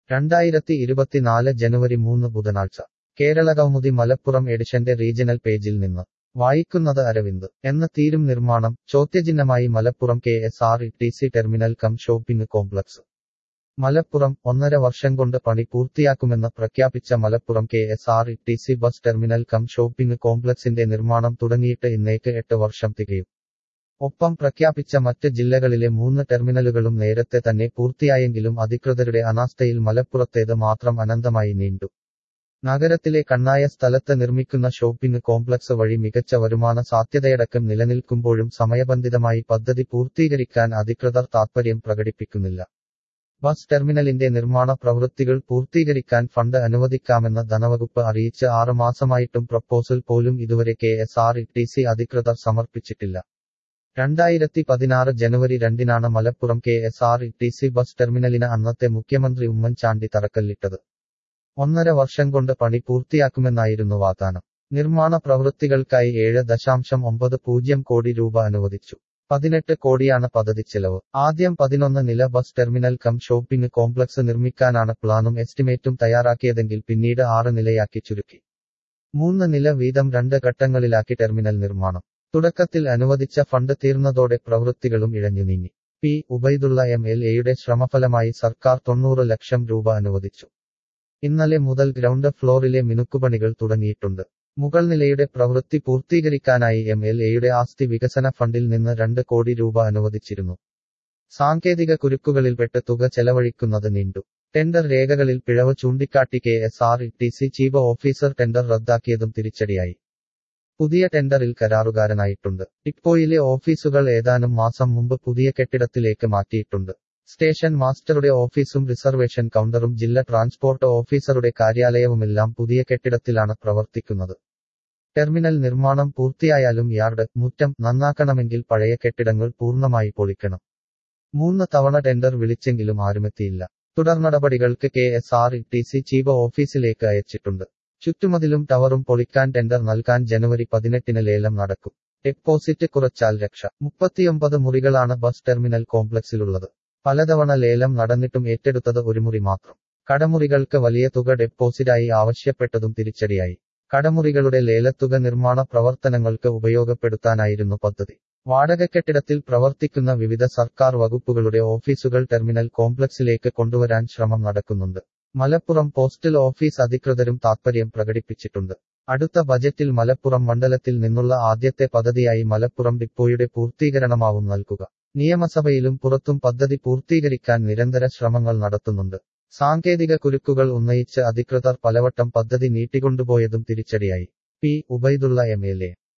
രണ്ടായിരത്തി ഇരുപത്തിനാല് ജനുവരി മൂന്ന് ബുധനാഴ്ച കേരളകൗമുദി മലപ്പുറം എഡിഷന്റെ റീജിയണൽ പേജിൽ നിന്ന് വായിക്കുന്നത് അരവിന്ദ് എന്ന തീരും നിർമ്മാണം ചോദ്യചിഹ്നമായി Malappuram K S R T C terminal cum shopping complex Malappuram ഒന്നര വർഷം കൊണ്ട് പണി പൂർത്തിയാക്കുമെന്ന് പ്രഖ്യാപിച്ച Malappuram K S R T C bus terminal cum shopping കോംപ്ലക്സിന്റെ നിർമ്മാണം തുടങ്ങിയിട്ട് ഇന്നേക്ക് എട്ട് വർഷം തികയും ഒപ്പം പ്രഖ്യാപിച്ച മറ്റ് ജില്ലകളിലെ മൂന്ന് ടെർമിനലുകളും നേരത്തെ തന്നെ പൂർത്തിയായെങ്കിലും അധികൃതരുടെ അനാസ്ഥയിൽ മലപ്പുറത്തേത് മാത്രം അനന്തമായി നീണ്ടു നഗരത്തിലെ കണ്ണായ സ്ഥലത്ത് നിർമ്മിക്കുന്ന ഷോപ്പിംഗ് കോംപ്ലക്സ് വഴി മികച്ച വരുമാന സാധ്യതയടക്കം നിലനിൽക്കുമ്പോഴും സമയബന്ധിതമായി പദ്ധതി പൂർത്തീകരിക്കാൻ അധികൃതർ താൽപര്യം പ്രകടിപ്പിക്കുന്നില്ല ബസ് ടെർമിനലിന്റെ നിർമ്മാണ പ്രവൃത്തികൾ പൂർത്തീകരിക്കാൻ ഫണ്ട് അനുവദിക്കാമെന്ന് ധനവകുപ്പ് അറിയിച്ച് ആറ് മാസമായിട്ടും പ്രപ്പോസൽ പോലും ഇതുവരെ K S R T C അധികൃതർ സമർപ്പിച്ചിട്ടില്ല രണ്ടായിരത്തി പതിനാറ് ജനുവരി രണ്ടിനാണ് Malappuram K S R T C bus ടെർമിനലിന് അന്നത്തെ മുഖ്യമന്ത്രി ഉമ്മൻചാണ്ടി തറക്കല്ലിട്ടത് ഒന്നര വർഷം കൊണ്ട് പണി പൂർത്തിയാക്കുമെന്നായിരുന്നു വാഗ്ദാനം നിർമ്മാണ പ്രവൃത്തികൾക്കായി ഏഴ് ദശാംശം ഒമ്പത് പൂജ്യം കോടി രൂപ അനുവദിച്ചു പതിനെട്ട് കോടിയാണ് പദ്ധതി ചെലവ് ആദ്യം പതിനൊന്ന് നില bus terminal cum shopping complex നിർമ്മിക്കാനാണ് പ്ലാനും എസ്റ്റിമേറ്റും തയ്യാറാക്കിയതെങ്കിൽ പിന്നീട് ആറ് നിലയാക്കി ചുരുക്കി മൂന്ന് നില വീതം രണ്ട് ഘട്ടങ്ങളിലാക്കി ടെർമിനൽ നിർമ്മാണം തുടക്കത്തിൽ അനുവദിച്ച ഫണ്ട് തീർന്നതോടെ പ്രവൃത്തികളും ഇഴഞ്ഞു നീങ്ങി പി ഉബൈദുള്ള എം എൽ എയുടെ ശ്രമഫലമായി സർക്കാർ തൊണ്ണൂറ് ലക്ഷം രൂപ അനുവദിച്ചു ഇന്നലെ മുതൽ ഗ്രൗണ്ട് ഫ്ലോറിലെ മിനുക്കുപണികൾ തുടങ്ങിയിട്ടുണ്ട് മുകൾ നിലയുടെ പ്രവൃത്തി പൂർത്തീകരിക്കാനായി എം എൽ എയുടെ ആസ്തി വികസന ഫണ്ടിൽ നിന്ന് രണ്ട് കോടി രൂപ അനുവദിച്ചിരുന്നു സാങ്കേതിക കുരുക്കുകളിൽപ്പെട്ട് തുക ചെലവഴിക്കുന്നത് നീണ്ടു ടെൻഡർ രേഖകളിൽ പിഴവ് ചൂണ്ടിക്കാട്ടി K S R T C chief officer tender റദ്ദാക്കിയതും തിരിച്ചടിയായി പുതിയ ടെൻഡറിൽ കരാറുകാരനായിട്ടുണ്ട് ടിപ്പോയിലെ ഓഫീസുകൾ ഏതാനും മാസം മുമ്പ് പുതിയ കെട്ടിടത്തിലേക്ക് മാറ്റിയിട്ടുണ്ട് സ്റ്റേഷൻ മാസ്റ്ററുടെ ഓഫീസും റിസർവേഷൻ കൗണ്ടറും ജില്ലാ ട്രാൻസ്പോർട്ട് ഓഫീസറുടെ കാര്യാലയവുമെല്ലാം പുതിയ കെട്ടിടത്തിലാണ് പ്രവർത്തിക്കുന്നത് ടെർമിനൽ നിർമ്മാണം പൂർത്തിയായാലും യാർഡ് മുറ്റം നന്നാക്കണമെങ്കിൽ പഴയ കെട്ടിടങ്ങൾ പൂർണ്ണമായി പൊളിക്കണം മൂന്ന് തവണ ടെൻഡർ വിളിച്ചെങ്കിലും ആരുമെത്തിയില്ല തുടർ നടപടികൾക്ക് K S R T C chief ഓഫീസിലേക്ക് അയച്ചിട്ടുണ്ട് ചുറ്റുമതിലും ടവറും പൊളിക്കാൻ ടെൻഡർ നൽകാൻ ജനുവരി പതിനെട്ടിന് ലേലം നടക്കും ഡെപ്പോസിറ്റ് കുറച്ചാൽ രക്ഷ മുപ്പത്തിയൊമ്പത് മുറികളാണ് ബസ് ടെർമിനൽ കോംപ്ലക്സിലുള്ളത് പലതവണ ലേലം നടന്നിട്ടും ഏറ്റെടുത്തത് ഒരു മുറി മാത്രം കടമുറികൾക്ക് വലിയ തുക ഡെപ്പോസിറ്റായി ആവശ്യപ്പെട്ടതും തിരിച്ചടിയായി കടമുറികളുടെ ലേലത്തുക നിർമ്മാണ പ്രവർത്തനങ്ങൾക്ക് ഉപയോഗപ്പെടുത്താനായിരുന്നു പദ്ധതി വാടക കെട്ടിടത്തിൽ പ്രവർത്തിക്കുന്ന വിവിധ സർക്കാർ വകുപ്പുകളുടെ ഓഫീസുകൾ ടെർമിനൽ കോംപ്ലക്സിലേക്ക് കൊണ്ടുവരാൻ ശ്രമം നടക്കുന്നുണ്ട് മലപ്പുറം പോസ്റ്റൽ ഓഫീസ് അധികൃതരും താൽപര്യം പ്രകടിപ്പിച്ചിട്ടുണ്ട് അടുത്ത ബജറ്റിൽ മലപ്പുറം മണ്ഡലത്തിൽ നിന്നുള്ള ആദ്യത്തെ പദ്ധതിയായി മലപ്പുറം ഡിപ്പോയുടെ പൂർത്തീകരണമാവും നൽകുക നിയമസഭയിലും പുറത്തും പദ്ധതി പൂർത്തീകരിക്കാൻ നിരന്തര ശ്രമങ്ങൾ നടത്തുന്നുണ്ട് സാങ്കേതിക കുരുക്കുകൾ ഉന്നയിച്ച് അധികൃതർ പലവട്ടം പദ്ധതി നീട്ടിക്കൊണ്ടുപോയതും തിരിച്ചടിയായി P Ubaidulla M L A